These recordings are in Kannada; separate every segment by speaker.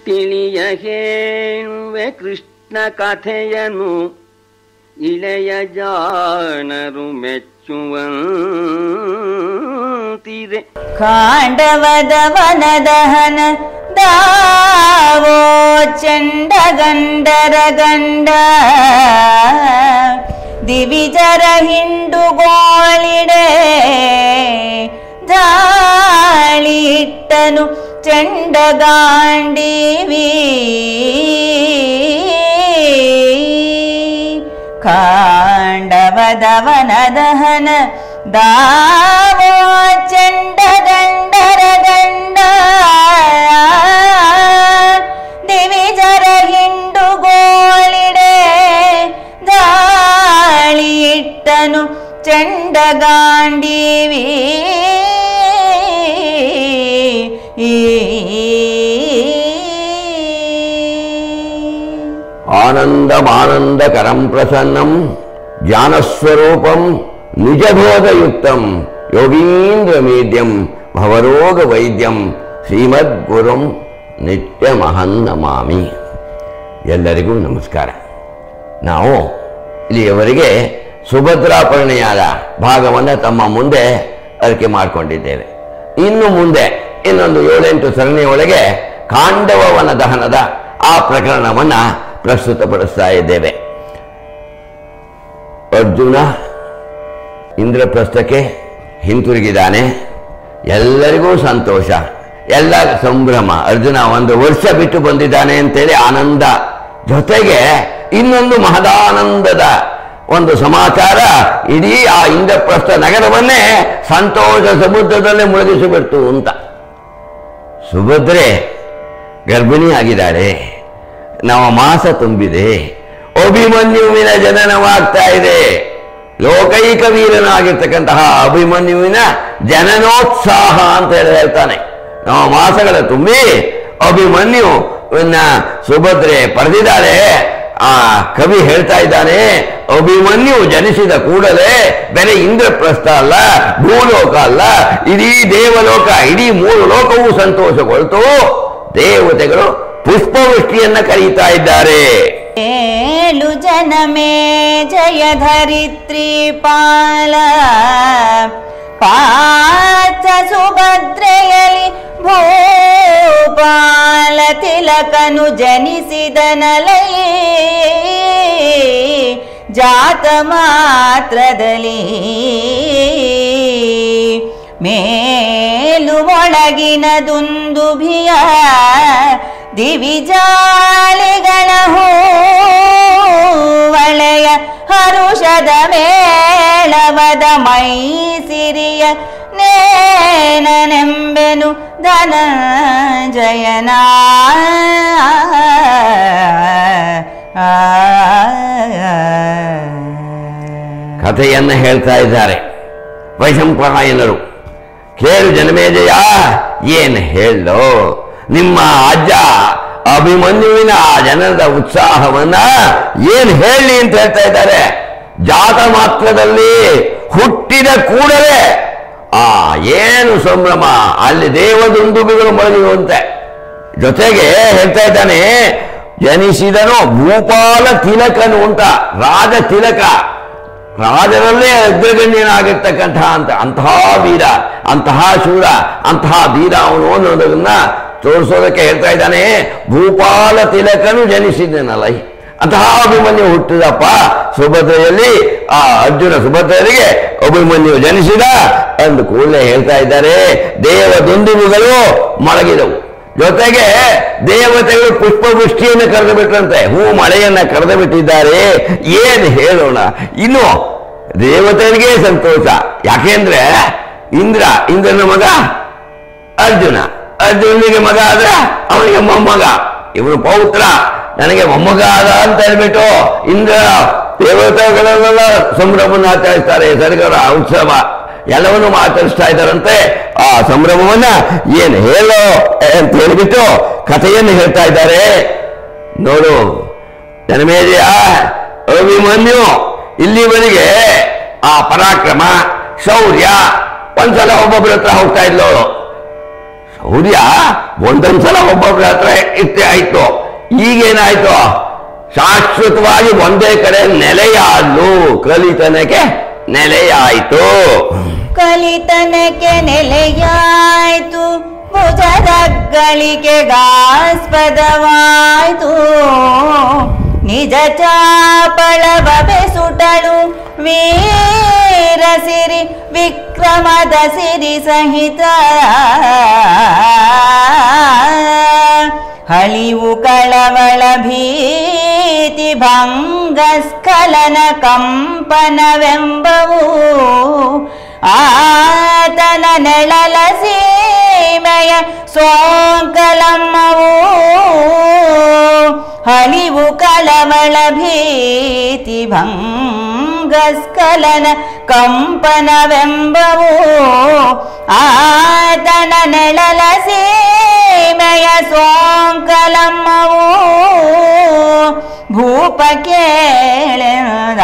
Speaker 1: ತಿಳಿಯ ಹೇಳುವೆ ಕೃಷ್ಣ ಕಥೆಯನು ಇಳೆಯ ಜಾಣರು ಮೆಚ್ಚುವಂತಿದೆ
Speaker 2: ಕಾಂಡವದ ವನದಹನ ದಾವೋ ಚಂಡ ಗಂಡರ ಗಂಡ ದಿವಿಜರ ಹಿಂಡುಗೋಳಿಡೆ ದಾಳಿ ಇಟ್ಟನು ಚಂಡಗಾಂಡಿವಿ ಕಾಂಡವದವನ ದಹನ ದಾವೋ ಚಂಡ ಗಂಡರ ಗಂಡ ದಿವಿಜರ ಹಿಂಡುಗೋಳಿಡೆ ದಾಳಿ ಇಟ್ಟನು ಚಂಡಗಾಂಡಿವಿ
Speaker 3: ఆనందమానందకరం ప్రసన్నం జ్ఞానస్వరూపం నిజబోధయుక్తం యోగీంద్రమీడ్యం భవరోగ వైద్యం ಶ್ರೀಮದ್ಗುರುಂ ನಿತ್ಯಮಹನ್ನಮಾಮಿ ಎಲ್ಲರಿಗೂ ನಮಸ್ಕಾರ ನಾವು ಇಲ್ಲಿಯವರೆಗೆ ಸುಭದ್ರಾಪರ್ಣೆಯಾದ ಭಾಗವನ್ನು ತಮ್ಮ ಮುಂದೆ ಅರಿಕೆ ಮಾಡಿಕೊಂಡಿದ್ದೇವೆ ಇನ್ನು ಮುಂದೆ ಇನ್ನೊಂದು ಏಳೆಂಟು ಸರಣಿಯೊಳಗೆ ಕಾಂಡವವನ ದಹನದ ಆ ಪ್ರಕರಣವನ್ನು ಪ್ರಸ್ತುತಪಡಿಸ್ತಾ ಇದ್ದೇವೆ ಅರ್ಜುನ ಇಂದ್ರಪ್ರಸ್ಥಕ್ಕೆ ಹಿಂತಿರುಗಿದ್ದಾನೆ ಎಲ್ಲರಿಗೂ ಸಂತೋಷ ಎಲ್ಲ ಸಂಭ್ರಮ ಅರ್ಜುನ ಒಂದು ವರ್ಷ ಬಿಟ್ಟು ಬಂದಿದ್ದಾನೆ ಅಂತೇಳಿ ಆನಂದ ಜೊತೆಗೆ ಇನ್ನೊಂದು ಮಹದಾನಂದದ ಒಂದು ಸಮಾಚಾರ ಇಡೀ ಆ ಇಂದ್ರಪ್ರಸ್ಥ ನಗರವನ್ನೇ ಸಂತೋಷ ಸಮುದ್ರದಲ್ಲೇ ಮುಳುಗಿಸಿಬಿಡ್ತು ಅಂತ ಸುಭದ್ರೆ ಗರ್ಭಿಣಿ ಆಗಿದ್ದಾಳೆ ನವ ಮಾಸ ತುಂಬಿದೆ ಅಭಿಮನ್ಯುವಿನ ಜನನವಾಗ್ತಾ ಇದೆ ಲೋಕೈಕ ವೀರನಾಗಿರ್ತಕ್ಕಂತಹ ಅಭಿಮನ್ಯುವಿನ ಜನನೋತ್ಸಾಹ ಅಂತ ಹೇಳಿ ಹೇಳ್ತಾನೆ ನವ ಮಾಸಗಳ ತುಂಬಿ ಅಭಿಮನ್ಯು ಸುಭದ್ರೆ ಪಡೆದಿದ್ದಾಳೆ ಆ ಕವಿ ಹೇಳ್ತಾ ಇದ್ದಾನೆ ಅಭಿಮನ್ಯು ಜನಿಸಿದ ಕೂಡಲೇ ಬೆಲೆ ಇಂದ್ರಪ್ರಸ್ಥ ಅಲ್ಲ ಭೂಲೋಕ ಅಲ್ಲ ಇಡೀ ದೇವಲೋಕ ಇಡೀ ಮೂರು ಲೋಕವೂ ಸಂತೋಷಗೊಳ್ತು ದೇವತೆಗಳು ಪುಷ್ಪವೃಷ್ಟಿಯನ್ನ ಕರೀತಾ ಇದ್ದಾರೆ
Speaker 2: ಏಳು ಜನಮೇ ಜಯ ಧರಿತ್ರಿ ಪಾಲ ಪಾರ್ಥ ಸುಭದ್ರೆಯಲಿ ಭೂಪಾಲ ತಿಲಕನು ಜನಿಸಿದನಲೈ ಜಾತ ಮಾತ್ರದಲ್ಲಿ ಮೇಲು ಒಳಗಿನ ದುಂದುಭಿಯ ದಿವಿಜಾಲಿಗಳ ಹೂವಳೆಯ ಹರುಷದ ಮೇಳವದ ಮೈಸಿರಿಯ ನೇನನೆಂಬೆನು ಧನಂಜಯನ
Speaker 3: ಕಥೆಯನ್ನ ಹೇಳ್ತಾ ಇದ್ದಾರೆ ವೈಶಂಪಾಯನರು ಕೇಳು ಜನಮೇಜಯ ಏನ್ ಹೇಳೋ ನಿಮ್ಮ ಅಜ್ಜ ಅಭಿಮನ್ಯುವಿನ ಆ ಜನರದ ಉತ್ಸಾಹವನ್ನ ಏನ್ ಹೇಳಿ ಅಂತ ಹೇಳ್ತಾ ಇದ್ದಾರೆ ಜಾತ ಮಾತ್ರದಲ್ಲಿ ಹುಟ್ಟಿದ ಕೂಡಲೇ ಆ ಏನು ಸಂಭ್ರಮ ಅಲ್ಲಿ ದೇವದುಂದುಬಿಗಳು ಮೊಳಗಿರುವಂತೆ ಜೊತೆಗೆ ಹೇಳ್ತಾ ಇದ್ದಾನೆ ಜನಿಸಿದನು ಭೂಪಾಲ ತಿಲಕನು ಅಂತ ರಾಜ ತಿಲಕ ರಾಜರಲ್ಲೇ ಅಗ್ರಗಣ್ಯನಾಗಿರ್ತಕ್ಕಂತಹ ಅಂತ ಅಂತಹ ವೀರ ಅಂತಹ ಶೂರ ಅಂತಹ ವೀರ ಅವನು ಅನ್ನೋದನ್ನ ತೋರಿಸೋದಕ್ಕೆ ಹೇಳ್ತಾ ಇದ್ದಾನೆ ಭೂಪಾಲ ತಿಲಕನು ಜನಿಸಿದನಲ್ಲ ಅಂತಹ ಅಭಿಮನ್ಯು ಹುಟ್ಟಿದಪ್ಪ ಸುಭದ್ರೆಯಲ್ಲಿ ಆ ಅರ್ಜುನ ಸುಭದ್ರೆಯರಿಗೆ ಅಭಿಮನ್ಯು ಜನಿಸಿದ ಅಂದು ಕೂಡಲೇ ಹೇಳ್ತಾ ಇದ್ದಾರೆ ದೇವ ದುಂದುಬುಗಳು ಮೊಳಗಿದವು ಜೊತೆಗೆ ದೇವತೆಗಳು ಪುಷ್ಪವೃಷ್ಟಿಯನ್ನು ಕರೆದು ಬಿಟ್ರಂತೆ ಹೂ ಮಳೆಯನ್ನ ಕರೆದು ಬಿಟ್ಟಿದ್ದಾರೆ ಏನ್ ಹೇಳೋಣ ಇನ್ನು ದೇವತೆಗಳಿಗೆ ಸಂತೋಷ ಯಾಕೆಂದ್ರೆ ಇಂದ್ರ ಇಂದ್ರನ ಮಗ ಅರ್ಜುನ ಅರ್ಜುನಿಗೆ ಮಗ ಆದ್ರೆ ಅವನಿಗೆ ಮೊಮ್ಮಗ ಇವನು ಪೌತ್ರ ನನಗೆ ಮೊಮ್ಮಗ ಆದ ಅಂತ ಹೇಳ್ಬಿಟ್ಟು ಇಂದ್ರ ದೇವತೆಗಳೆಲ್ಲ ಸಂಭ್ರಮವನ್ನು ಆಚರಿಸ್ತಾರೆ ಸರಿಗರ ಉತ್ಸವ ಎಲ್ಲವನ್ನು ಆಚರಿಸ್ತಾ ಇದ್ದಾರಂತೆ ಆ ಸಂಭ್ರಮವನ್ನ ಏನು ಹೇಳೋ ಅಂತ ಹೇಳಿಬಿಟ್ಟು ಕಥೆಯನ್ನು ಹೇಳ್ತಾ ಇದ್ದಾರೆ ನೋಡು ಜನಮೇಜಯ ಅಭಿಮನ್ಯು ಇಲ್ಲಿವರೆಗೆ ಆ ಪರಾಕ್ರಮ ಶೌರ್ಯ ಒಂದ್ಸಲ ಒಬ್ಬೊಬ್ಬರ ಹತ್ರ ಹೋಗ್ತಾ ಇದ್ಲು ಶೌರ್ಯ ಒಂದೊಂದ್ಸಲ ಒಬ್ಬೊಬ್ಬರ ಹತ್ರ ಇಷ್ಟೇ ಆಯ್ತು ಈಗೇನಾಯ್ತು ಶಾಶ್ವತವಾಗಿ ಒಂದೇ ಕಡೆ ನೆಲೆಯಾದ್ಲು ಕಲಿತನಕ್ಕೆ ನೆಲೆಯಾಯ್ತು
Speaker 2: ಕಲಿತನಕ್ಕೆ ನೆಲೆಯಾಯ್ತು ಭುಜದಗ್ಗಳಿಗೆಗಾಸ್ಪದವಾಯ್ತು ನಿಜ ಚಾಪಳವ ಬೆಸುಟಳು ವೀರ ಸಿರಿ ವಿಕ್ರಮದ ಸಿರಿ ಸಹಿತ ಹಳಿವು ಕಳವಳ ಭೀತಿ ಭಂಗ ಸ್ಖಲನ ಕಂಪನವೆಂಬವು ಆತನ ನೆಳಲ ಸೀಮೆಯ ಸೋಂಕಲಮ್ಮವು ಹಳಿವು ಕಳವಳ ಭೀತಿ ಭಂಗ ಸ್ಖಲನ ಕಂಪನವೆಂಬವು ಆತನ ನೆಳಲ ಸೀಮೆಯ ಸೋಂಕಲಮ್ಮವು ಭೂಪ ಕೇಳೆದ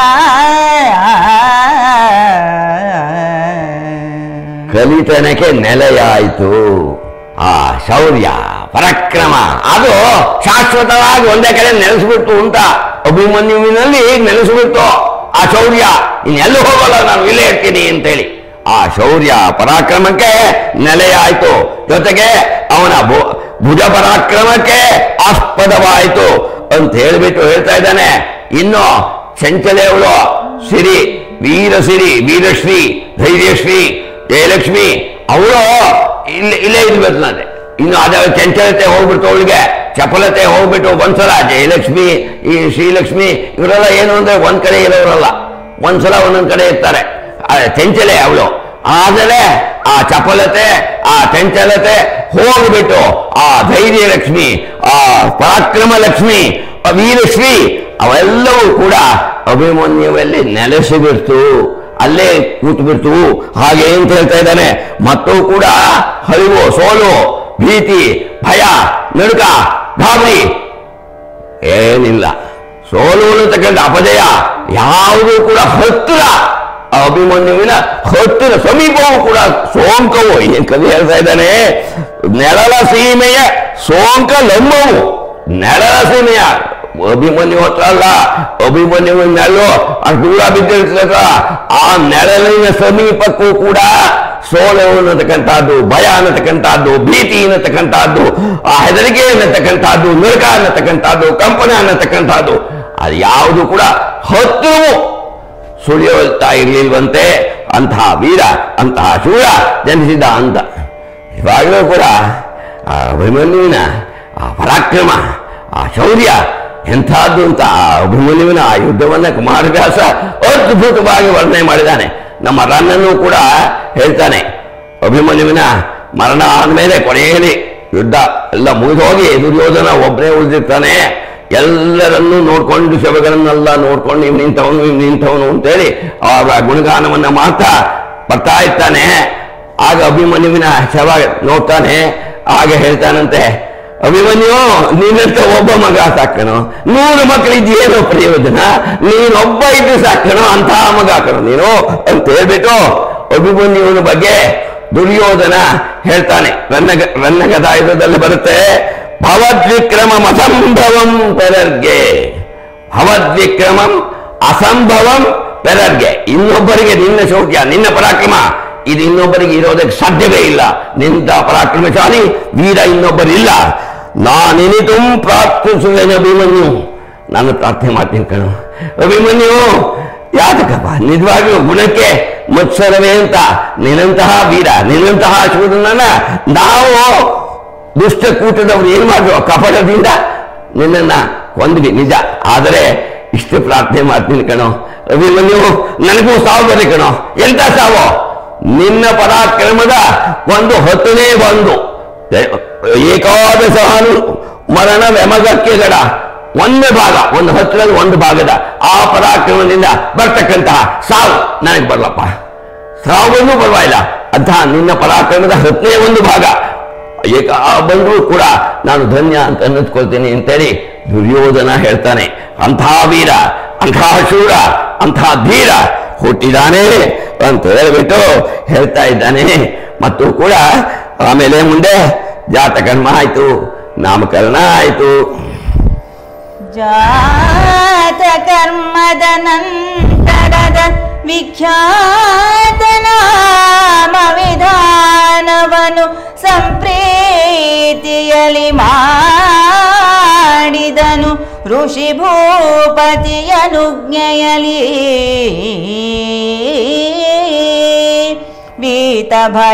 Speaker 3: ಕಲಿತನಕ್ಕೆ ನೆಲೆಯಾಯಿತು ಆ ಶೌರ್ಯ ಪರಾಕ್ರಮ ಅದು ಶಾಶ್ವತವಾಗಿ ಒಂದೇ ಕಡೆ ನೆಲೆಸ್ಬಿಟ್ಟು ಅಂತ ಅಭಿಮನ್ಯುವಿನಲ್ಲಿ ನೆಲೆಸ್ಬಿಟ್ಟು ಆ ಶೌರ್ಯ ಇನ್ನೆಲ್ಲೂ ಹೋಗಲ್ಲ ನಾನು ಇಲ್ಲೇ ಇರ್ತೀನಿ ಅಂತೇಳಿ ಆ ಶೌರ್ಯ ಪರಾಕ್ರಮಕ್ಕೆ ನೆಲೆಯಾಯಿತು ಜೊತೆಗೆ ಅವನ ಭು- ಭುಜ ಪರಾಕ್ರಮಕ್ಕೆ ಆಸ್ಪದವಾಯಿತು ಅಂತ ಹೇಳ್ಬಿಟ್ಟು ಹೇಳ್ತಾ ಇದ್ದಾನೆ ಇನ್ನು ಚಂಚಲೆ ಅವಳು ಸಿರಿ ವೀರಸಿರಿ ವೀರಶ್ರೀ ಧೈರ್ಯಶ್ರೀ ಜಯಲಕ್ಷ್ಮಿ ಅವಳು ಇಲ್ಲಿ ಇಲ್ಲೇ ಇರ್ಬೇಕು ನಾನೆ ಇನ್ನು ಅದ ಚಂಚಲತೆ ಹೋಗ್ಬಿಟ್ಟು ಅವಳಿಗೆ ಚಪಲತೆ ಹೋಗ್ಬಿಟ್ಟು ಒಂದ್ಸಲ ಜಯಲಕ್ಷ್ಮಿ ಈ ಶ್ರೀಲಕ್ಷ್ಮಿ ಇವರೆಲ್ಲ ಏನು ಅಂದ್ರೆ ಒಂದ್ ಕಡೆ ಇರೋರಲ್ಲ ಒಂದ್ಸಲ ಒಂದೊಂದ್ ಕಡೆ ಇರ್ತಾರೆ ಆ ಚಂಚಲೆ ಅವಳು ಆದರೆ ಆ ಚಪಲತೆ ಆ ಚಂಚಲತೆ ಹೋಗ್ಬಿಟ್ಟು ಆ ಧೈರ್ಯ ಲಕ್ಷ್ಮಿ ಆ ಪರಾಕ್ರಮ ಲಕ್ಷ್ಮಿ ಆ ವೀರಶ್ರೀ ಅವೆಲ್ಲವೂ ಕೂಡ ಅಭಿಮನ್ಯುವಲ್ಲಿ ನೆಲೆಸಿಬಿಡ್ತು ಅಲ್ಲೇ ಕೂತ್ಬಿಡ್ತು ಹಾಗೆ ಅಂತ ಹೇಳ್ತಾ ಇದ್ದಾನೆ ಮತ್ತು ಕೂಡ ಹರಿವು ಸೋಲು ಭೀತಿ ಭಯ ನಡುಕ ಗಾಬರಿ ಏನಿಲ್ಲ ಸೋಲು ಅನ್ನತಕ್ಕಂಥ ಅಪಜಯ ಯಾವುದೂ ಕೂಡ ಹತ್ತಿರ ಆ ಅಭಿಮನ್ಯುವಿನ ಹತ್ತಿರ ಸಮೀಪವೂ ಕೂಡ ಸೋಂಕವು ಏನ್ ಕವಿ ಹೇಳ್ತಾ ಇದ್ದಾನೆ ನೆರಳ ಸೀಮೆಯ ಸೋಂಕ ಲಂಬವು ನೆರಳ ಸೀಮೆಯ ಅಭಿಮನ್ಯು ಹತ್ರ ಅಲ್ಲ ಅಭಿಮನ್ಯುವಿನ ನೆರಳು ಅಷ್ಟು ದೂರ ಬಿದ್ದಿರ್ತಕ್ಕ ಆ ನೆರಳಿನ ಸಮೀಪಕ್ಕೂ ಕೂಡ ಸೋಲು ಅನ್ನತಕ್ಕಂಥದ್ದು ಭಯ ಅನ್ನತಕ್ಕಂಥದ್ದು ಭೀತಿ ಅನ್ನತಕ್ಕಂಥದ್ದು ಆ ಹೆದರಿಕೆ ಅನ್ನತಕ್ಕಂಥದ್ದು ನರಕ ಅನ್ನತಕ್ಕಂಥದ್ದು ಕಂಪನ ಅನ್ನತಕ್ಕಂಥದ್ದು ಅದು ಯಾವುದು ಕೂಡ ಹತ್ತಿರವು ಸುಳಿಯುತ್ತಾ ಇರಲಿಲ್ವಂತೆ ಅಂತಹ ವೀರ ಅಂತಹ ಶೂರ ಜನಿಸಿದ ಅಂತ ಇವಾಗಲೂ ಕೂಡ ಆ ಅಭಿಮನ್ಯುವಿನ ಆ ಪರಾಕ್ರಮ ಆ ಶೌರ್ಯ ಎಂಥದ್ದು ಅಂತ ಆ ಅಭಿಮನ್ಯುವಿನ ಆ ಯುದ್ಧವನ್ನ ಕುಮಾರವ್ಯಾಸ ಅದ್ಭುತವಾಗಿ ವರ್ಣನೆ ಮಾಡಿದ್ದಾನೆ ನಮ್ಮ ರನ್ನನ್ನು ಕೂಡ ಹೇಳ್ತಾನೆ ಅಭಿಮನ್ಯುವಿನ ಮರಣ ಆದ್ಮೇಲೆ ಕೊನೆಯಲ್ಲಿ ಯುದ್ಧ ಎಲ್ಲ ಮುಗಿದು ಹೋಗಿ ದುರ್ಯೋಧನ ಒಬ್ಬನೇ ಉಳಿದಿರ್ತಾನೆ ಎಲ್ಲರನ್ನೂ ನೋಡ್ಕೊಂಡು ಶವಗಳನ್ನೆಲ್ಲ ನೋಡ್ಕೊಂಡು ಇವ್ ನಿಂತವನು ಇವ್ ನಿಂತವನು ಅಂತೇಳಿ ಅವರ ಗುಣಗಾನವನ್ನ ಮಾಡ್ತಾ ಬರ್ತಾ ಇರ್ತಾನೆ ಆಗ ಅಭಿಮನ್ಯುವಿನ ಶವ ನೋಡ್ತಾನೆ ಆಗ ಹೇಳ್ತಾನಂತೆ ಅಭಿಮನ್ಯು ನೀನಂತ ಒಬ್ಬ ಮಗ ಸಾಕಣೋ ನೂರು ಮಕ್ಕಳಿದ್ದು ಏನೋ ಪ್ರಯೋಜನ ನೀನೊಬ್ಬ ಇದ್ದು ಸಾಕಣೋ ಅಂತಹ ಮಗ ಕಣೋ ನೀನು ಅಂತ ಹೇಳ್ಬಿಟ್ಟು ಅಭಿಮನ್ಯುವಿನ ಬಗ್ಗೆ ದುರ್ಯೋಧನ ಹೇಳ್ತಾನೆ ರನ್ನಗ ರನ್ನಗದಾಯುಧದಲ್ಲಿ ಬರುತ್ತೆ ಭವದ್ವಿಕ್ರಮಂ ಅಸಂಭವಂ ಪೆರರ್ಗೆ ಭವದ್ವಿಕ್ರಮಂ ಅಸಂಭವಂ ಪೆರರ್ಗೆ ಇನ್ನೊಬ್ಬರಿಗೆ ನಿನ್ನ ಶೌರ್ಯ ನಿನ್ನ ಪರಾಕ್ರಮ ಇದು ಇನ್ನೊಬ್ಬರಿಗೆ ಇರೋದಕ್ಕೆ ಸಾಧ್ಯವೇ ಇಲ್ಲ ನಿಂತ ಪರಾಕ್ರಮಶಾಲಿ ವೀರ ಇನ್ನೊಬ್ಬರಿಲ್ಲ ನಾನೆನಿತು ಪ್ರಾರ್ಥಿಸುವೆನು ಅಭಿಮನ್ಯು ನಾನು ಪ್ರಾರ್ಥನೆ ಮಾಡ್ತೀನಿ ಕಣು ಅಭಿಮನ್ಯು ಯಾತಕಪ್ಪ ನಿಜವಾಗಿಯೂ ಗುಣಕ್ಕೆ ಮತ್ಸರವೇ ಅಂತ ನಿನ್ನಂತಹ ವೀರ ನಿನ್ನಂತಹ ಶೂರನನ್ನ ನಾವು ದುಷ್ಟ ಕೂಟದವ್ರು ಏನ್ ಮಾಡಿದ್ರು ಕಪಟದಿಂದ ನಿನ್ನನ್ನ ಕೊಂದ್ವಿ ನಿಜ ಆದರೆ ಇಷ್ಟು ಪ್ರಾರ್ಥನೆ ಮಾಡ್ತೀನಿ ಕಣೋ ಅಭಿಮನ್ಯು ನನಗೂ ಸಾವು ಬರೀ ಕಣೋ ಎಂತ ಸಾವು ನಿನ್ನ ಪರಾಕ್ರಮದ ಒಂದು ಹೊತ್ತನೇ ಒಂದು ಏಕಾದಶ ಅನು ಮರಣ ವ್ಯಮಗಕ್ಕೆ ಗಡ ಒಂದೇ ಭಾಗ ಒಂದು ಹತ್ತಿರದ ಒಂದು ಭಾಗದ ಆ ಪರಾಕ್ರಮದಿಂದ ಬರ್ತಕ್ಕಂತಹ ಸಾವು ನನಗೆ ಬರಲಪ್ಪ ಸಾವನ್ನು ಪರವಾಗಿಲ್ಲ ಅಂತಹ ನಿನ್ನ ಪರಾಕ್ರಮದ ಹತ್ತನೇ ಒಂದು ಭಾಗ ಏಕ ಬಂದರೂ ಕೂಡ ನಾನು ಧನ್ಯ ಅಂತ ಅನ್ನಿಸ್ಕೊಳ್ತೀನಿ ಅಂತೇಳಿ ದುರ್ಯೋಧನ ಹೇಳ್ತಾನೆ ಅಂತಹ ವೀರ ಅಂತಹ ಶೂರ ಅಂತಹ ಧೀರ ಹುಟ್ಟಿದಾನೆ ಅಂತ ಹೇಳ್ಬಿಟ್ಟು ಹೇಳ್ತಾ ಇದ್ದಾನೆ ಮತ್ತು ಕೂಡ ಆಮೇಲೆ ಮುಂದೆ ಜಾತಕರ್ಮ ಆಯ್ತು ನಾಮಕರಣ ಆಯ್ತು
Speaker 2: ಜಾತ ಕರ್ಮದ ನಂತರದ ವಿಖ್ಯಾತ ನಾಮ ವಿಧಾನವನು ಸಂಪ್ರೀತಿಯಲಿ ಮಾಡಿದನು ಋಷಿ ಭೂಪತಿಯನುಜ್ಞೆಯಲಿ ವೀತ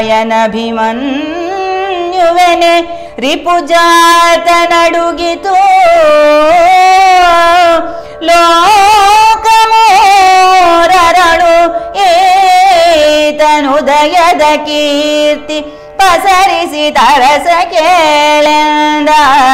Speaker 2: ಭಯನಭಿಮನ್ಯುವೆನೆ ರಿಪುಜಾತ ನಡುಗಿತು ಲೋಕಮೋರರಳು ಏತನುದಯದ ಕೀರ್ತಿ ಪಸರಿಸಿ ತರಸ ಕೇಳೆಂದ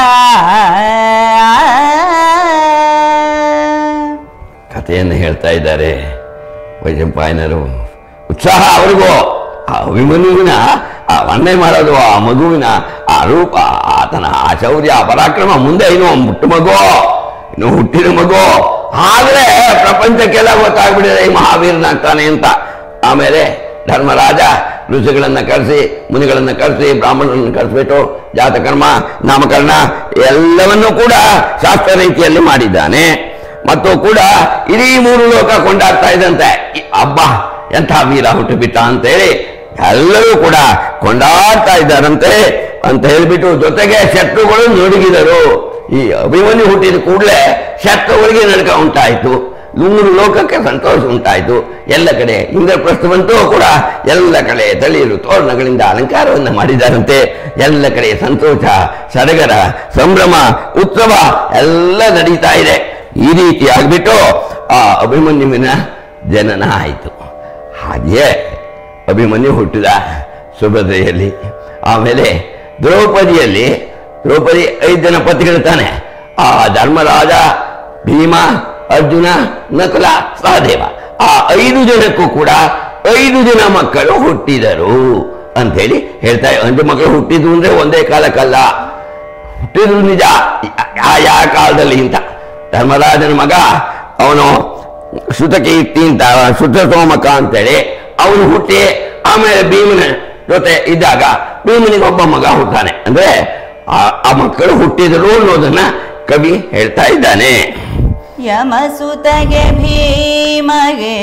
Speaker 3: ಕಥೆಯನ್ನು ಹೇಳ್ತಾ ಇದ್ದಾರೆ ವೈಜಂಪಾಯನರು ಉತ್ಸಾಹ ಅವ್ರಿಗೂ ಆ ಅಭಿಮನ್ಯುವಿನ ಆ ವರ್ಣನೆ ಮಾಡೋದು ಆ ಮಗುವಿನ ಆ ರೂಪ ಆತನ ಆ ಶೌರ್ಯ ಆ ಪರಾಕ್ರಮ ಮುಂದೆ ಇನ್ನು ಮುಟ್ಟು ಮಗು ಇನ್ನು ಹುಟ್ಟಿದ ಮಗು ಆದ್ರೆ ಪ್ರಪಂಚಕ್ಕೆಲ್ಲ ಗೊತ್ತಾಗ್ಬಿಟ್ಟಿದೆ ಈ ಮಹಾವೀರನಾಗ್ತಾನೆ ಅಂತ ಆಮೇಲೆ ಧರ್ಮರಾಜ ಋಷಿಗಳನ್ನ ಕರೆಸಿ ಮುನಿಗಳನ್ನ ಕರೆಸಿ ಬ್ರಾಹ್ಮಣರನ್ನು ಕರೆಸ್ಬಿಟ್ಟು ಜಾತಕರ್ಮ ನಾಮಕರಣ ಎಲ್ಲವನ್ನೂ ಕೂಡ ಶಾಸ್ತ್ರ ರೀತಿಯಲ್ಲಿ ಮಾಡಿದ್ದಾನೆ ಮತ್ತು ಕೂಡ ಇಡೀ ಮೂರು ಲೋಕ ಕೊಂಡಾಡ್ತಾ ಇದ್ದಂತೆ ಈ ಹಬ್ಬ ಎಂಥ ವೀರ ಹುಟ್ಟು ಬಿಟ್ಟ ಅಂತೇಳಿ ಎಲ್ಲರೂ ಕೂಡ ಕೊಂಡಾಡ್ತಾ ಇದ್ದಾರಂತೆ ಅಂತ ಹೇಳ್ಬಿಟ್ಟು ಜೊತೆಗೆ ಶತ್ರುಗಳು ನಡುಗಿದರು ಈ ಅಭಿಮನ್ಯು ಹುಟ್ಟಿದ ಕೂಡಲೇ ಶತ್ರುಗಳಿಗೆ ನಡುಕ ಉಂಟಾಯಿತು ಮೂರು ಲೋಕಕ್ಕೆ ಸಂತೋಷ ಉಂಟಾಯಿತು ಎಲ್ಲ ಕಡೆ ಇಂದ್ರಪ್ರಸ್ಥವಂತೂ ಕೂಡ ಎಲ್ಲ ಕಡೆ ತಳಿರು ತೋರಣಗಳಿಂದ ಅಲಂಕಾರವನ್ನು ಮಾಡಿದ್ದಾರಂತೆ ಎಲ್ಲ ಕಡೆ ಸಂತೋಷ ಸಡಗರ ಸಂಭ್ರಮ ಉತ್ಸವ ಎಲ್ಲ ನಡೀತಾ ಇದೆ ಈ ರೀತಿ ಆಗ್ಬಿಟ್ಟು ಆ ಅಭಿಮನ್ಯುವಿನ ಜನನ ಆಯಿತು ಹಾಗೆಯೇ ಅಭಿಮನ್ಯು ಹುಟ್ಟಿದ ಸುಭದ್ರೆಯಲ್ಲಿ ಆಮೇಲೆ ದ್ರೌಪದಿಯಲ್ಲಿ ದ್ರೌಪದಿ ಐದು ಜನ ಪತಿಗಳು ತಾನೆ ಆ ಧರ್ಮರಾಜ ಭೀಮ ಅರ್ಜುನ ನಕುಲ ಸಹದೇವ ಆ ಐದು ಜನಕ್ಕೂ ಕೂಡ ಐದು ಜನ ಮಕ್ಕಳು ಹುಟ್ಟಿದರು ಅಂತೇಳಿ ಹೇಳ್ತಾ ಐದು ಮಕ್ಕಳು ಹುಟ್ಟಿದ್ರು ಅಂದ್ರೆ ಒಂದೇ ಕಾಲಕ್ಕಲ್ಲ ಹುಟ್ಟಿದ್ರು ನಿಜ ಆ ಯಾವ ಕಾಲದಲ್ಲಿ ಇಂತ ಧರ್ಮರಾಜನ ಮಗ ಅವನು ಶ್ರುತಕೀರ್ತಿ ಅಂತ ಶುದ್ಧ ಸೋಮಕ ಅಂತೇಳಿ ಅವನು ಹುಟ್ಟಿ ಆಮೇಲೆ ಭೀಮನ ಜೊತೆ ಇದ್ದಾಗ ಭೀಮನಿಗೆ ಒಬ್ಬ ಮಗ ಹುಟ್ಟಾನೆ ಅಂದ್ರೆ ಆ- ಆ ಮಕ್ಕಳು ಹುಟ್ಟಿದರು ಅನ್ನೋದನ್ನ ಕವಿ ಹೇಳ್ತಾ ಇದ್ದಾನೆ
Speaker 2: ಯಮಸುತಗೆ ಭೀಮಗೆ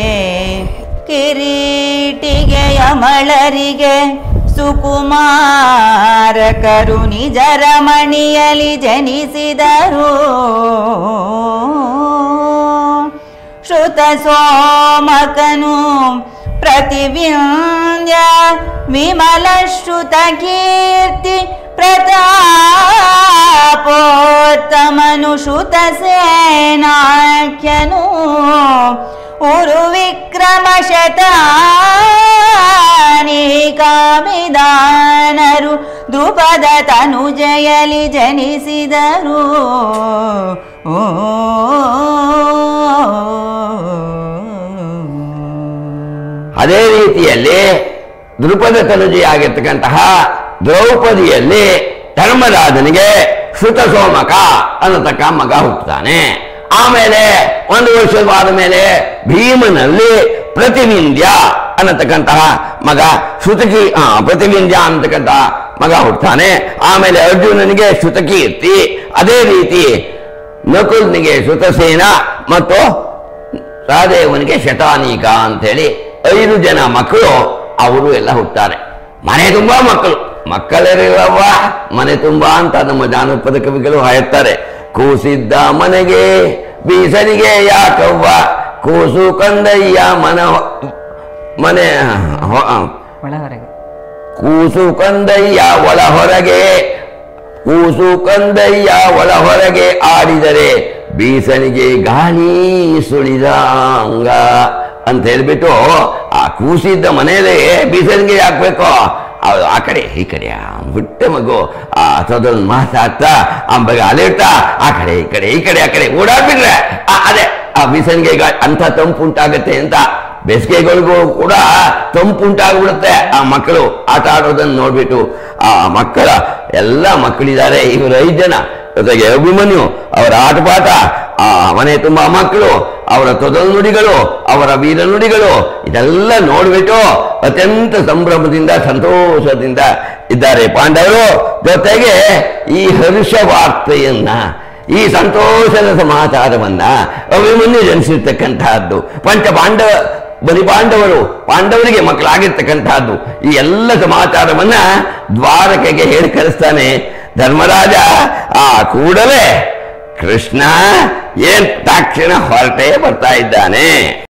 Speaker 2: ಕಿರೀಟಿಗೆ ಯಮಳರಿಗೆ ಸುಕುಮಾರಕರು ನಿಜರ ಮಣಿಯಲಿ ಜನಿಸಿದರು ಶ್ರುತ ಸೋಮಕನು ಪ್ರತಿವಿಂದ್ಯ ವಿಮಲ ಶ್ರುತ ಕೀರ್ತಿ ಪ್ರತಾಪೋತ್ತಮನು ಶ್ರುತ ಸೇನಾಖ್ಯನು ಉರು ವಿಕ್ರಮ ಶತಾನಿಕಾಮಿದಾನರು ದ್ರುಪದ ತನುಜಯಲಿ ಜನಿಸಿದರು ಓ
Speaker 3: ಅದೇ ರೀತಿಯಲ್ಲಿ ದೃಪದ ತನುಜಿಯಾಗಿರ್ತಕ್ಕಂತಹ ದ್ರೌಪದಿಯಲ್ಲಿ ಧರ್ಮರಾಜನಿಗೆ ಶ್ರುತ ಸೋಮಕ ಅನ್ನತಕ್ಕ ಮಗ ಹುಟ್ಟುತ್ತಾನೆ ಆಮೇಲೆ ಒಂದು ವರ್ಷವಾದ ಮೇಲೆ ಭೀಮನಲ್ಲಿ ಪ್ರತಿವಿಂದ್ಯ ಅನ್ನತಕ್ಕಂತಹ ಮಗ ಶ್ರುತಕಿ ಆ, ಪ್ರತಿವಿಂದ್ಯ ಅನ್ನತಕ್ಕಂತಹ ಮಗ ಹುಟ್ಟುತ್ತಾನೆ ಆಮೇಲೆ ಅರ್ಜುನನಿಗೆ ಶ್ರುತಕೀರ್ತಿ ಅದೇ ರೀತಿ ನಕುಲ್ನಿಗೆ ಶ್ರುತಸೇನ ಮತ್ತು ಸಹದೇವನಿಗೆ ಶತಾನೀಕ ಅಂತೇಳಿ ಐದು ಜನ ಮಕ್ಕಳು ಅವರು ಎಲ್ಲ ಹುಟ್ತಾರೆ ಮನೆ ತುಂಬಾ ಮಕ್ಕಳು ಮಕ್ಕಳಿರವ ಮನೆ ತುಂಬಾ ಅಂತ ನಮ್ಮ ಜಾನಪದ ಕವಿಗಳು ಹಾಯುತ್ತಾರೆ ಕೂಸಿದ್ದ ಮನೆಗೆ ಬೀಸನಿಗೆ ಯಾಕವ್ವ ಕೂಸು ಕಂದಯ್ಯ ಮನ ಮನೆ ಹೊ-
Speaker 2: ಒಳ ಹೊರಗೆ
Speaker 3: ಕೂಸು ಕಂದಯ್ಯ ಒಳ ಹೊರಗೆ ಕೂಸು ಕಂದಯ್ಯ ಒಳ ಹೊರಗೆ ಆಡಿದರೆ ಬೀಸನಿಗೆ ಗಾಳಿ ಸುಳಿದಂಗ ಅಂತ ಹೇಳ್ಬಿಟ್ಟು ಆ ಕೂಸಿದ್ದ ಮನೆಯಲ್ಲಿ ಬೀಸನಿಗೆ ಹಾಕ್ಬೇಕು ಅವ್ರು ಆ ಕಡೆ ಈ ಕಡೆ ಆ ಪುಟ್ಟ ಮಗು ಆ ಸದೊಂದು ಮಾತಾಡ್ತಾ ಆ ಬಗ್ಗೆ ಅಲಿರ್ತಾ ಆ ಕಡೆ ಈ ಕಡೆ ಈ ಕಡೆ ಆ ಕಡೆ ಓಡಾಡ್ಬಿಟ್ರೆ ಆ, ಅದೇ ಆ ಬೀಸನ್ಗೆ ಗಾ ಅಂತ ತಂಪು ಉಂಟಾಗತ್ತೆ ಅಂತ ಬೇಸಿಗೆಗಳಿಗೂ ಕೂಡ ತಂಪು ಉಂಟಾಗ್ಬಿಡುತ್ತೆ ಆ ಮಕ್ಕಳು ಆಟ ಆಡೋದನ್ನ ನೋಡ್ಬಿಟ್ಟು ಆ ಮಕ್ಕಳ ಎಲ್ಲ ಮಕ್ಕಳಿದ್ದಾರೆ ಇವರು ಐದು ಜನ ಜೊತೆಗೆ ಅಭಿಮನ್ಯು ಅವರ ಆಟಪಾಠ ಆ ಮನೆ ತುಂಬಾ ಮಕ್ಕಳು ಅವರ ತೊದಲು ನುಡಿಗಳು ಅವರ ವೀರ ನುಡಿಗಳು ಇದೆಲ್ಲ ನೋಡ್ಬಿಟ್ಟು ಅತ್ಯಂತ ಸಂಭ್ರಮದಿಂದ ಸಂತೋಷದಿಂದ ಇದ್ದಾರೆ ಪಾಂಡವರು ಜೊತೆಗೆ ಈ ಹರ್ಷ ವಾರ್ತೆಯನ್ನ ಈ ಸಂತೋಷದ ಸಮಾಚಾರವನ್ನ ಅಭಿಮನ್ಯು ಜನಿಸಿರ್ತಕ್ಕಂತಹದ್ದು ಪಂಚ ಪಾಂಡವ ಬಲಿ ಪಾಂಡವರು ಪಾಂಡವರಿಗೆ ಮಕ್ಕಳಾಗಿರ್ತಕ್ಕಂತಹದ್ದು ಈ ಎಲ್ಲ ಸಮಾಚಾರವನ್ನ ದ್ವಾರಕೆಗೆ ಹೇಳಿ ಕಳಿಸ್ತಾನೆ ಧರ್ಮರಾಜ ಆ ಕೂಡಲೇ ಕೃಷ್ಣ ಏನ್ ತಕ್ಷಣ ಹೊರಟೇ ಬರ್ತಾ ಇದ್ದಾನೆ